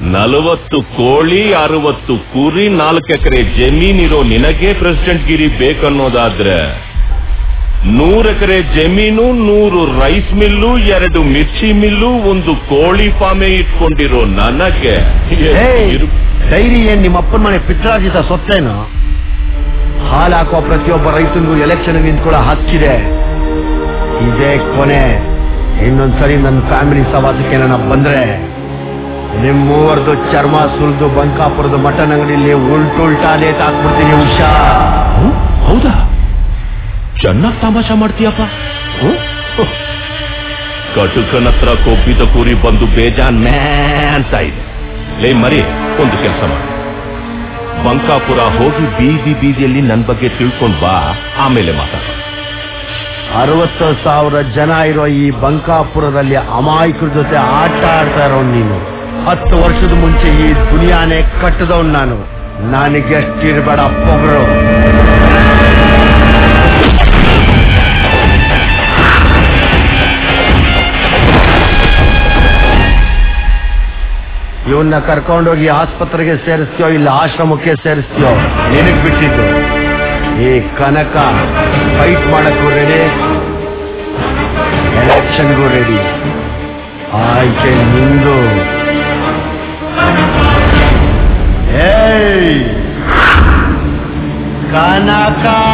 ನಲವತ್ತು ಕೋಳಿ ಅರವತ್ತು ಕುರಿ ನಾಲ್ಕು ಎಕರೆ ಜಮೀನಿರೋ ನಿನಗೆ ಪ್ರೆಸಿಡೆಂಟ್ ಗಿರಿ ಬೇಕನ್ನೋದಾದ್ರೆ ನೂರು ಎಕರೆ ಜಮೀನು ನೂರು ರೈಸ್ ಮಿಲ್ಲು ಎರಡು ಮಿರ್ಚಿ ಮಿಲ್ಲು ಒಂದು ಕೋಳಿ ಫಾರ್ಮೆ ಇಟ್ಕೊಂಡಿರೋ ನನಗೆ ಏಯ್, ಇರು- ಡೈರಿ ಏನ್ ನಿಮ್ಮ ಅಪ್ಪನ ಮನೆ ಪಿತ್ರಾರ್ಜಿತ ಸೊತ್ತೇನು ಹಾಲು ಹಾಕೋ ಪ್ರತಿಯೊಬ್ಬ ರೈತನಿಗೂ ಎಲೆಕ್ಷನ್ ನಿಂತ್ಕೊಳ್ಳೋ ಹಕ್ಕಿದೆ ಇದೇ ಕೊನೆ ಇನ್ನೊಂದ್ಸರಿ ನನ್ನ ಫ್ಯಾಮಿಲಿ ಸವಾಸಕ್ಕೆ ನನ್ನ ಬಂದ್ರೆ ನಿಮ್ ಮೂವರ್ದು ಚರ್ಮ ಸುಲ್ದು ಬಂಕಾಪುರದ ಮಟನ್ ಅಂಗಡಿಲಿ ಉಲ್ಟುಲ್ಟಾ ಲೇಟ್ ಹಾಕ್ಬಿಡ್ತೀನಿ ಉಷಾ ಹ್ಮ್? ಹೌದಾ ಚೆನ್ನಾಗ್ ತಮಾಷೆ ಮಾಡ್ತೀಯಪ್ಪ ಹ್ಮ್? ಕಟುಕನ ಹತ್ರ ಕೊಬ್ಬಿದ ಕುರಿ ಬಂದು ಬೇಜಾನ್ ಮೇ ಅಂತ ಇದೆ ಲೇ ಮರಿ ಒಂದು ಕೆಲಸ ಮಾಡಿ ಬಂಕಾಪುರ ಹೋಗಿ ಬೀದಿ ಬೀದಿಯಲ್ಲಿ ನನ್ ಬಗ್ಗೆ ತಿಳ್ಕೊಂಡ್ ಬಾ ಆಮೇಲೆ ಮಾತಾಡ ಅರವತ್ತು ಸಾವಿರ ಜನ ಇರೋ ಈ ಬಂಕಾಪುರದಲ್ಲಿ ಅಮಾಯಕರ ಜೊತೆ ಆಟ ಆಡ್ತಾ ಇರೋ ನೀನು ಹತ್ತು ವರ್ಷದ ಮುಂಚೆ ಈ ದುನಿಯಾನೇ ಕಟ್ಟದವ್ ನಾನು ನನಗೆಷ್ಟಿರ್ಬೇಡ ಪೊಗರು ಇವನ್ನ ಕರ್ಕೊಂಡೋಗಿ ಆಸ್ಪತ್ರೆಗೆ ಸೇರಿಸ್ತೀಯೋ ಇಲ್ಲ ಆಶ್ರಮಕ್ಕೆ ಸೇರಿಸ್ತೀಯೋ ನಿನಗ್ ಬಿಟ್ಟಿದ್ದು ಈ ಕನಕ ಫೈಟ್ ಮಾಡಕ್ಕೂ ರೆಡಿ ಎಲೆಕ್ಷನ್ಗೂ ರೆಡಿ ಆಯ್ಕೆ ನಿಂದು ಏಯ್ ಕನಕ